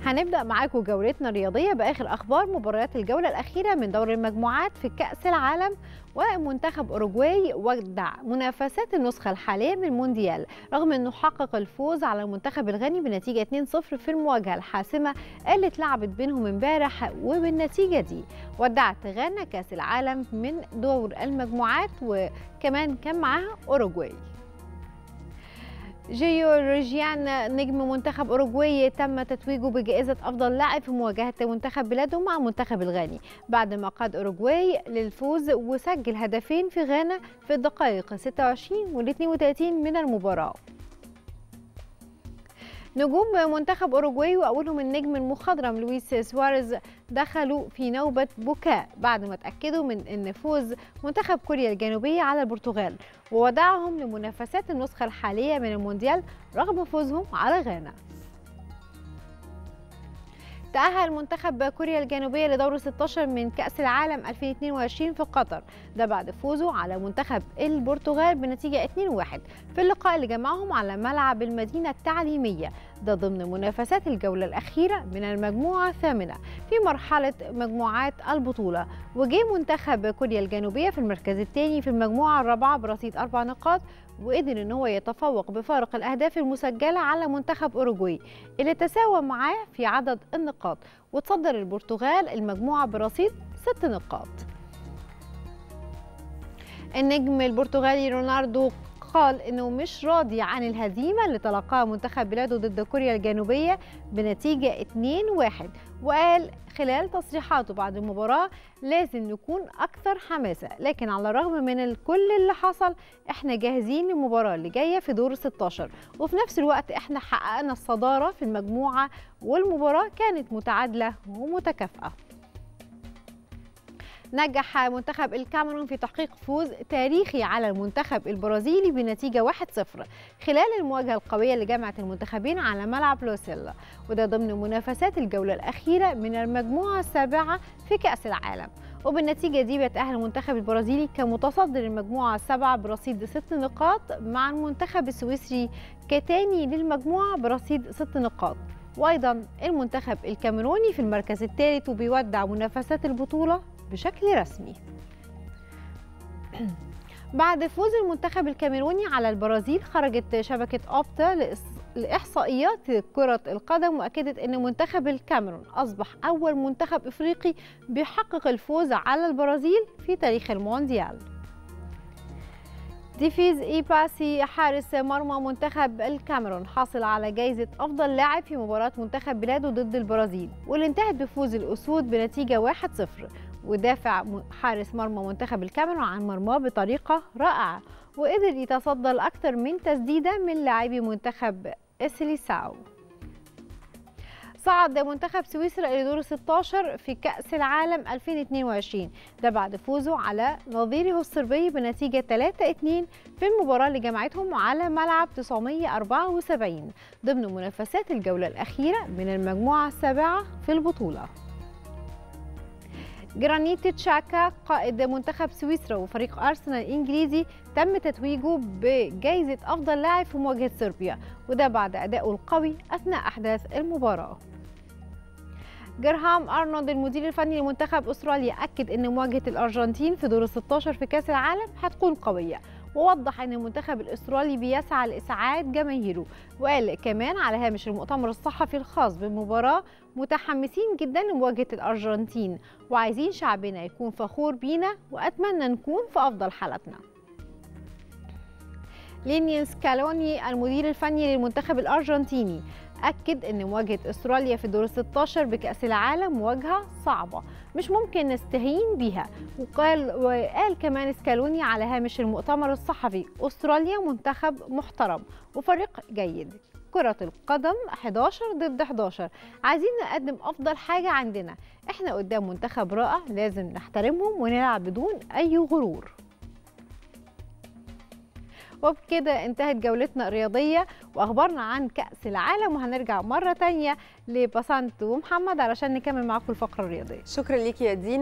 هنبدأ معاكم جولتنا الرياضية بآخر أخبار مباريات الجولة الأخيرة من دور المجموعات في كأس العالم ومنتخب أوروجواي ودع منافسات النسخة الحالية من المونديال رغم أنه حقق الفوز على المنتخب الغني بنتيجة 2-0 في المواجهة الحاسمة اللي اتلعبت بينهم امبارح وبالنتيجة دي ودعت غانا كأس العالم من دور المجموعات وكمان كان معاها أوروجواي جيو ريجيان نجم منتخب أوروجواي تم تتويجه بجائزة أفضل لاعب في مواجهة منتخب بلاده مع منتخب الغاني بعد ما قاد أوروجواي للفوز وسجل هدفين في غانا في الدقائق 26 وال 32 من المباراة نجوم منتخب أوروجواي وأولهم النجم المخضرم لويس سواريز دخلوا في نوبة بكاء بعد ما تأكدوا من أن فوز منتخب كوريا الجنوبية على البرتغال وودعهم لمنافسات النسخة الحالية من المونديال رغم فوزهم على غانا تأهل منتخب كوريا الجنوبية لدور 16 من كأس العالم 2022 في قطر ده بعد فوزه على منتخب البرتغال بنتيجة 2-1 في اللقاء اللي جمعهم على ملعب المدينة التعليمية ده ضمن منافسات الجولة الأخيرة من المجموعة الثامنة في مرحلة مجموعات البطولة وجه منتخب كوريا الجنوبية في المركز الثاني في المجموعة الرابعة برصيد أربع نقاط وقدر ان هو يتفوق بفارق الاهداف المسجله على منتخب اوروجواي اللي تساوى معاه في عدد النقاط وتصدر البرتغال المجموعه برصيد ست نقاط النجم البرتغالي رونالدو قال انه مش راضي عن الهزيمه اللي تلقاها منتخب بلاده ضد كوريا الجنوبيه بنتيجه 2-1 وقال خلال تصريحاته بعد المباراه لازم نكون اكثر حماسه لكن على الرغم من كل اللي حصل احنا جاهزين للمباراه اللي جايه في دور 16 وفي نفس الوقت احنا حققنا الصداره في المجموعه والمباراه كانت متعادله ومتكافئه نجح منتخب الكاميرون في تحقيق فوز تاريخي على المنتخب البرازيلي بنتيجة 1-0 خلال المواجهة القوية اللي جمعت المنتخبين على ملعب لوسيلا وده ضمن منافسات الجولة الأخيرة من المجموعة السابعة في كأس العالم وبالنتيجة دي بيتأهل المنتخب البرازيلي كمتصدر المجموعة السابعة برصيد ست نقاط مع المنتخب السويسري كتاني للمجموعة برصيد ست نقاط وأيضا المنتخب الكاميروني في المركز الثالث وبيودع منافسات البطولة بشكل رسمي بعد فوز المنتخب الكاميروني على البرازيل خرجت شبكة أوبتا لإحصائيات كرة القدم وأكدت أن منتخب الكاميرون أصبح أول منتخب إفريقي بيحقق الفوز على البرازيل في تاريخ المونديال ديفيز إيباسي حارس مرمى منتخب الكاميرون حاصل على جائزة أفضل لاعب في مباراة منتخب بلاده ضد البرازيل واللي انتهت بفوز الأسود بنتيجة 1-0 ودافع حارس مرمى منتخب الكاميرون عن مرماه بطريقة رائعة وقدر يتصدى لأكثر من تسديدة من لاعبي منتخب إسليساو صعد منتخب سويسرا إلى دور 16 في كأس العالم 2022 ده بعد فوزه على نظيره الصربي بنتيجة 3-2 في المباراة اللي جمعتهم على ملعب 974 ضمن منافسات الجولة الأخيرة من المجموعة السابعة في البطولة جرانيت تشاكا قائد منتخب سويسرا وفريق أرسنال الإنجليزي تم تتويجه بجائزة أفضل لاعب في مواجهة صربيا وده بعد أدائه القوي أثناء أحداث المباراة جرهام أرنولد المدير الفني لمنتخب أستراليا أكد أن مواجهة الأرجنتين في دور 16 في كأس العالم هتكون قوية ووضح أن المنتخب الأسترالي بيسعى لإسعاد جماهيره وقال كمان على هامش المؤتمر الصحفي الخاص بالمباراة متحمسين جدا لمواجهة الأرجنتين وعايزين شعبنا يكون فخور بينا وأتمنى نكون في أفضل حالتنا لينيان سكالوني المدير الفني للمنتخب الأرجنتيني أكد أن مواجهة أستراليا في دور 16 بكأس العالم مواجهة صعبة مش ممكن نستهين بيها وقال وقال كمان سكالوني على هامش المؤتمر الصحفي أستراليا منتخب محترم وفريق جيد كرة القدم 11 ضد 11 عايزين نقدم أفضل حاجة عندنا احنا قدام منتخب رائع لازم نحترمهم ونلعب بدون أي غرور وبكده انتهت جولتنا الرياضية وأخبارنا عن كأس العالم وهنرجع مرة تانية لبسنت ومحمد علشان نكمل معاكم الفقرة الرياضية شكرا ليكي يا دينا